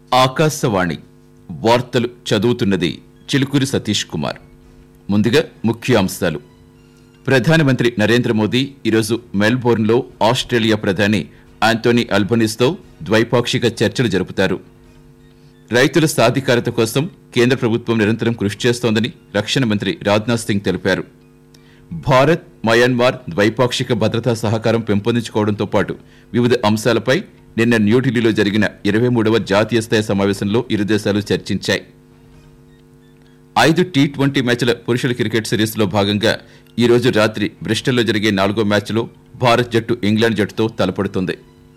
ఆకాశవాణి వార్తలు చదువుతున్నది చిలుకూరి సతీష్ కుమార్ ముందుగా ముఖ్యాంశాలు ప్రధానమంత్రి నరేంద్ర మోదీ ఈరోజు మెల్బోర్న్లో ఆస్ట్రేలియా ప్రధాని ఆంటోనీ అల్బనీస్తో ద్వైపాక్షిక చర్చలు జరుపుతారు రైతుల సాధికారత కోసం కేంద్ర ప్రభుత్వం నిరంతరం కృషి చేస్తోందని రక్షణ మంత్రి రాజ్నాథ్ సింగ్ తెలిపారు భారత్ మయన్మార్ ద్వైపాక్షిక భద్రతా సహకారం పెంపొందించుకోవడంతో పాటు వివిధ అంశాలపై నిన్న న్యూఢిల్లీలో జరిగిన ఇరవై మూడవ జాతీయ స్థాయి సమావేశంలో ఇరు దేశాలు చర్చించాయి ఐదు టీ ట్వంటీ మ్యాచ్ల పురుషుల క్రికెట్ సిరీస్లో భాగంగా ఈ రోజు రాత్రి బ్రిస్టల్లో జరిగే నాలుగో మ్యాచ్లో భారత్ జట్టు ఇంగ్లాండ్ జట్టుతో తలపడుతుంది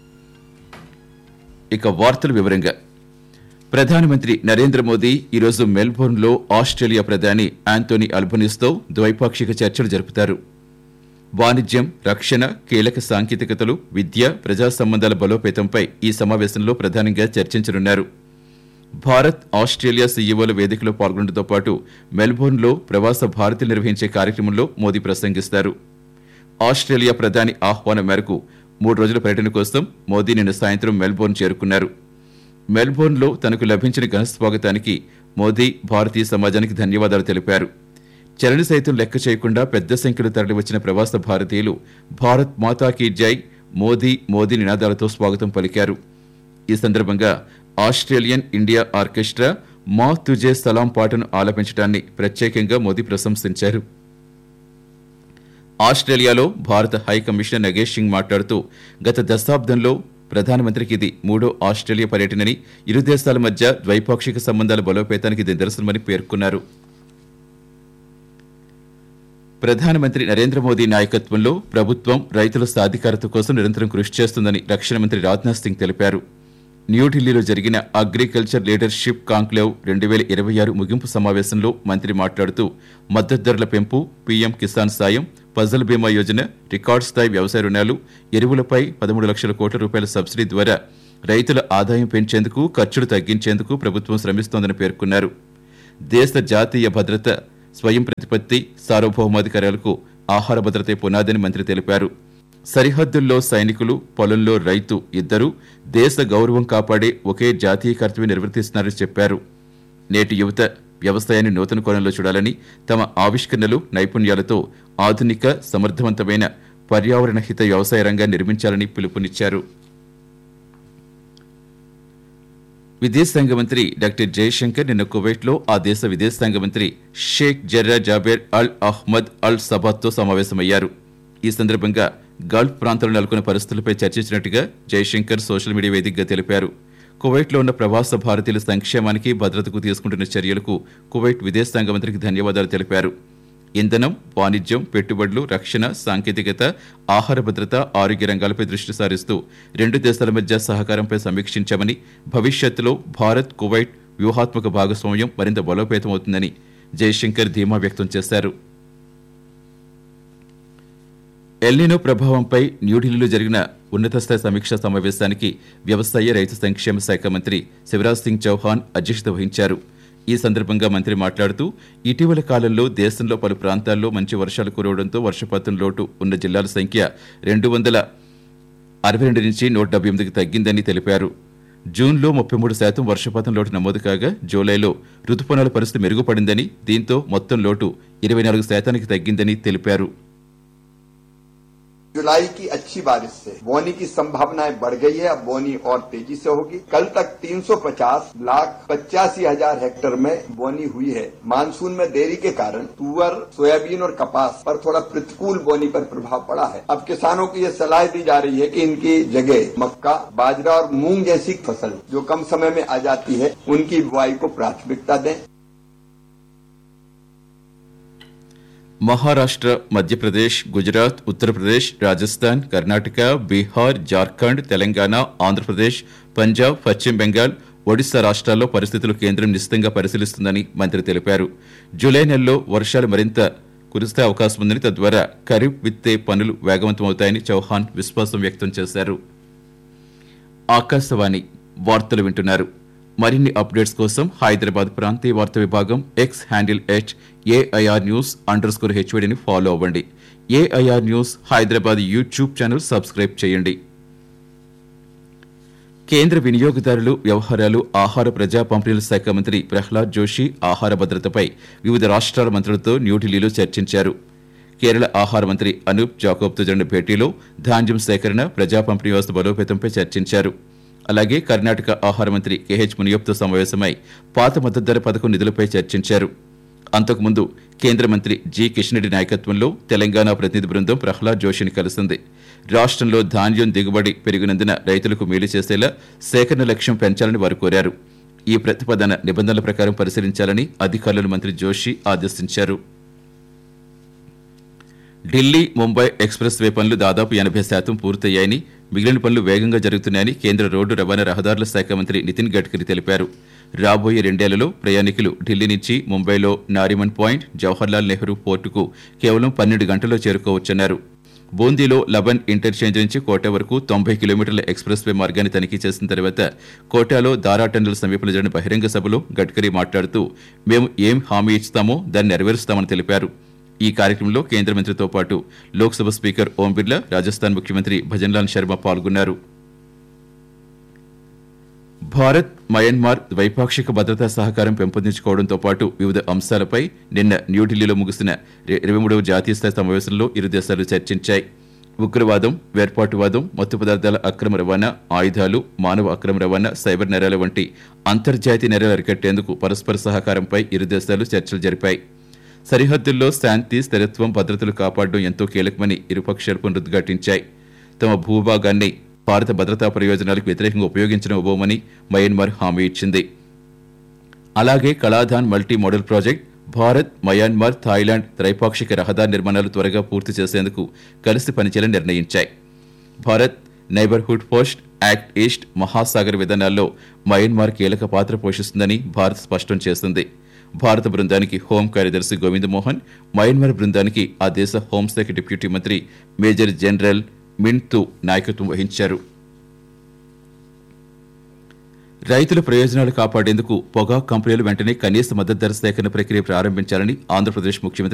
ఇక వార్తల వివరంగా ప్రధానమంత్రి నరేంద్ర మోదీ ఈరోజు మెల్బోర్న్లో ఆస్ట్రేలియా ప్రధాని ఆంటోనీ అల్బనీస్తో ద్వైపాక్షిక చర్చలు జరుపుతారు వాణిజ్యం రక్షణ కీలక సాంకేతికతలు విద్య ప్రజా సంబంధాల బలోపేతంపై ఈ సమావేశంలో ప్రధానంగా చర్చించనున్నారు భారత్ ఆస్ట్రేలియా సీఈఓల వేదికలో పాల్గొనడంతో పాటు మెల్బోర్న్లో ప్రవాస భారతీయులు నిర్వహించే కార్యక్రమంలో మోదీ ప్రసంగిస్తారు ఆస్ట్రేలియా ప్రధాని ఆహ్వానం మేరకు మూడు రోజుల పర్యటన కోసం మోదీ నిన్న సాయంత్రం మెల్బోర్న్ చేరుకున్నారు మెల్బోర్న్లో తనకు లభించిన ఘన స్వాగతానికి మోదీ భారతీయ సమాజానికి ధన్యవాదాలు తెలిపారు చరణ సైతం లెక్క చేయకుండా పెద్ద సంఖ్యలో తరలివచ్చిన ప్రవాస భారతీయులు భారత్ మాతా కీ జై మోదీ మోదీ నినాదాలతో స్వాగతం పలికారు ఈ సందర్భంగా ఆస్ట్రేలియన్ ఇండియా ఆర్కెస్ట్రా మా తుజే సలాం పాటను ఆలపించడాన్ని ప్రత్యేకంగా మోదీ ప్రశంసించారు ఆస్ట్రేలియాలో భారత హై కమిషనర్ నగేష్ సింగ్ మాట్లాడుతూ గత దశాబ్దంలో ప్రధానమంత్రికి ఇది మూడో ఆస్ట్రేలియా పర్యటనని ఇరు దేశాల మధ్య ద్వైపాక్షిక సంబంధాల బలోపేతానికి ఇది నిదర్శనమని పేర్కొన్నారు ప్రధానమంత్రి నరేంద్ర మోదీ నాయకత్వంలో ప్రభుత్వం రైతుల సాధికారత కోసం నిరంతరం కృషి చేస్తుందని రక్షణ మంత్రి రాజ్నాథ్ సింగ్ తెలిపారు న్యూఢిల్లీలో జరిగిన అగ్రికల్చర్ లీడర్షిప్ కాంక్లేవ్ రెండు వేల ఇరవై ఆరు ముగింపు సమావేశంలో మంత్రి మాట్లాడుతూ మద్దతు ధరల పెంపు పీఎం కిసాన్ సాయం ఫజల్ బీమా యోజన రికార్డ్ స్థాయి వ్యవసాయ రుణాలు ఎరువులపై పదమూడు లక్షల కోట్ల రూపాయల సబ్సిడీ ద్వారా రైతుల ఆదాయం పెంచేందుకు ఖర్చులు తగ్గించేందుకు ప్రభుత్వం శ్రమిస్తోందని పేర్కొన్నారు దేశ జాతీయ భద్రత స్వయం ప్రతిపత్తి సార్వభౌమాధికారాలకు ఆహార భద్రతే పునాదని మంత్రి తెలిపారు సరిహద్దుల్లో సైనికులు పొలంలో రైతు ఇద్దరూ దేశ గౌరవం కాపాడే ఒకే జాతీయ కర్తవ్యం నిర్వర్తిస్తున్నారని చెప్పారు నేటి యువత వ్యవసాయాన్ని నూతన కోణంలో చూడాలని తమ ఆవిష్కరణలు నైపుణ్యాలతో ఆధునిక సమర్థవంతమైన పర్యావరణ హిత వ్యవసాయ రంగాన్ని నిర్మించాలని పిలుపునిచ్చారు విదేశాంగ మంత్రి డాక్టర్ జయశంకర్ నిన్న కువైట్లో ఆ దేశ విదేశాంగ మంత్రి Sheikh Jarrah Jaber Al Ahmad Al సబాత్తో సమావేశమయ్యారు ఈ సందర్భంగా గల్ఫ్ ప్రాంతంలో నెలకొన్న పరిస్థితులపై చర్చించినట్టుగా జయశంకర్ సోషల్ మీడియా వేదికగా తెలిపారు కువైట్లో ఉన్న ప్రవాస భారతీయుల సంక్షేమానికి భద్రతకు తీసుకుంటున్న చర్యలకు కువైట్ విదేశాంగ మంత్రికి ధన్యవాదాలు తెలిపారు ఇంధనం వాణిజ్యం పెట్టుబడులు రక్షణ సాంకేతికత ఆహార భద్రత ఆరోగ్య రంగాలపై దృష్టి సారిస్తూ రెండు దేశాల మధ్య సహకారంపై సమీక్షించామని భవిష్యత్తులో భారత్ కువైట్ వ్యూహాత్మక భాగస్వామ్యం మరింత బలోపేతమవుతుందని జయశంకర్ ధీమా వ్యక్తం చేశారు ఎల్నినో ప్రభావంపై న్యూఢిల్లీలో జరిగిన ఉన్నత స్థాయి సమీక్షా సమావేశానికి వ్యవసాయ రైతు సంక్షేమ శాఖ మంత్రి శివరాజ్ సింగ్ చౌహాన్ అధ్యక్షత వహించారు ఈ సందర్భంగా మంత్రి మాట్లాడుతూ ఇటీవల కాలంలో దేశంలో పలు ప్రాంతాల్లో మంచి వర్షాలు కురవడంతో వర్షపాతం లోటు ఉన్న జిల్లాల సంఖ్య రెండు వందల అరవై రెండు నుంచి నూట డెబ్బై ఎనిమిదికి తగ్గిందని తెలిపారు జూన్లో ముప్పై మూడు శాతం వర్షపాతం లోటు నమోదు కాగా జూలైలో రుతుపవనాల పరిస్థితి మెరుగుపడిందని దీంతో మొత్తం లోటు ఇరవై నాలుగు శాతానికి తగ్గిందని తెలిపారు जुलाई की अच्छी बारिश से बोनी की संभावनाएं बढ़ गई है अब बोनी और तेजी से होगी कल तक 350 लाख पचासी हजार हेक्टेयर में बोनी हुई है मानसून में देरी के कारण तुअर सोयाबीन और कपास पर थोड़ा प्रतिकूल बोनी पर प्रभाव पड़ा है अब किसानों को ये सलाह दी जा रही है कि इनकी जगह मक्का बाजरा और मूंग जैसी फसल जो कम समय में आ जाती है उनकी बुआई को प्राथमिकता दें మహారాష్ట్ర మధ్యప్రదేశ్ గుజరాత్ ఉత్తరప్రదేశ్ రాజస్థాన్ కర్ణాటక బీహార్ జార్ఖండ్ తెలంగాణ ఆంధ్రప్రదేశ్ పంజాబ్ పశ్చిమ బెంగాల్ ఒడిశా రాష్ట్రాల్లో పరిస్థితులు కేంద్రం నిశ్చితంగా పరిశీలిస్తుందని మంత్రి తెలిపారు జూలై నెలలో వర్షాలు మరింత కురిస్తే అవకాశం ఉందని తద్వారా ఖరీఫ్ విత్తే పనులు వేగవంతమవుతాయని చౌహాన్ విశ్వాసం వ్యక్తం చేశారు ఆకాశవాణి వార్తలు వింటున్నారు మరిన్ని అప్డేట్స్ కోసం హైదరాబాద్ ప్రాంతీయ వార్తా విభాగం X handle at AIR news underscore హెచ్వడిని ఫాలో అవ్వండి AIR news Hyderabad YouTube channel subscribe చేయండి కేంద్ర వినియోగదారులు వ్యవహారాలు ఆహార ప్రజా పంపిణీల శాఖ మంత్రి ప్రహ్లాద్ జోషి ఆహార భద్రతపై వివిధ రాష్ట్రాల మంత్రులతో న్యూఢిల్లీలో చర్చించారు కేరళ ఆహార మంత్రి అనూప్ జాకోబ్తో జరిగిన భేటీలో ధాన్యం సేకరణ ప్రజా పంపిణీ వ్యవస్థ బలోపేతంపై చర్చించారు అలాగే కర్ణాటక ఆహార మంత్రి కేహెచ్ మునియప్తో సమావేశమై పాత మద్దతు ధర పథకం నిధులపై చర్చించారు అంతకుముందు కేంద్ర మంత్రి జి కిషన్ రెడ్డి నాయకత్వంలో తెలంగాణ ప్రతినిధి బృందం ప్రహ్లాద్ జోషిని కలిసింది రాష్ట్రంలో ధాన్యం దిగుబడి పెరిగినందున రైతులకు మేలు చేసేలా సేకరణ లక్ష్యం పెంచాలని వారు కోరారు ఈ ప్రతిపాదన నిబంధనల ప్రకారం పరిశీలించాలని అధికారులను మంత్రి జోషి ఆదేశించారు ఢిల్లీ ముంబై ఎక్స్ప్రెస్ వే పనులు దాదాపు ఎనభై శాతం పూర్తయ్యాయని మిగిలిన పనులు వేగంగా జరుగుతున్నాయని కేంద్ర రోడ్డు రవాణా రహదారుల శాఖ మంత్రి నితిన్ గడ్కరీ తెలిపారు రాబోయే రెండేళ్లలో ప్రయాణికులు ఢిల్లీ నుంచి ముంబైలో నారిమన్ పాయింట్ జవహర్లాల్ నెహ్రూ పోర్టుకు కేవలం పన్నెండు గంటల్లో చేరుకోవచ్చన్నారు బూందీలో లబన్ ఇంటర్చేంజ్ నుంచి కోట వరకు తొంభై కిలోమీటర్ల ఎక్స్ప్రెస్ వే మార్గాన్ని తనిఖీ చేసిన తర్వాత కోటాలో దారా టన్నెల్ సమీపంలో జరిగిన బహిరంగ సభలో గడ్కరీ మాట్లాడుతూ మేము ఏం హామీ ఇస్తామో దాన్ని నెరవేరుస్తామని తెలిపారు ఈ కార్యక్రమంలో కేంద్ర మంత్రితో పాటు లోక్సభ స్పీకర్ ఓం బిర్లా రాజస్థాన్ ముఖ్యమంత్రి భజన్లాల్ శర్మ పాల్గొన్నారు భారత్ మయన్మార్ ద్వైపాక్షిక భద్రతా సహకారం పెంపొందించుకోవడంతో పాటు వివిధ అంశాలపై నిన్న న్యూఢిల్లీలో ముగిసిన ఇరవై మూడవ జాతీయ స్థాయి సమావేశంలో ఇరు దేశాలు చర్చించాయి ఉగ్రవాదం వేర్పాటువాదం మత్తు పదార్థాల అక్రమ రవాణా ఆయుధాలు మానవ అక్రమ రవాణా సైబర్ నేరాల వంటి అంతర్జాతీయ నేరాలు అరికట్టేందుకు పరస్పర సహకారంపై ఇరు దేశాలు చర్చలు జరిపాయి సరిహద్దుల్లో శాంతి స్థిరత్వం భద్రతలు కాపాడడం ఎంతో కీలకమని ఇరుపక్షాలు పునరుద్ఘాటించాయి తమ భూభాగాన్ని భారత భద్రతా ప్రయోజనాలకు వ్యతిరేకంగా ఉపయోగించనివ్వబోమని మయన్మార్ హామీ ఇచ్చింది అలాగే Kaladan multi modal project Bharat Myanmar Thailand త్రైపాక్షిక రహదారి నిర్మాణాలు త్వరగా పూర్తి చేసేందుకు కలిసి పనిచేయాలని నిర్ణయించాయి Bharat neighbourhood post act east Mahasagar విధానాల్లో మయన్మార్ కీలక పాత్ర పోషిస్తుందని భారత్ స్పష్టం చేసింది భారత బృందానికి హోం కార్యదర్శి గోవింద్ మోహన్ మయన్మార్ బృందానికి ఆ దేశ హోంశాఖ డిప్యూటీ మంత్రి మేజర్ జనరల్ మింటూ నాయకత్వం వహించారు రైతుల ప్రయోజనాలు కాపాడేందుకు పొగాకు కంపెనీలు వెంటనే కనీస మద్దతు ధర సేకరణ ప్రక్రియ ప్రారంభించాలని ఆంధ్రప్రదేశ్ ముఖ్యమంత్రి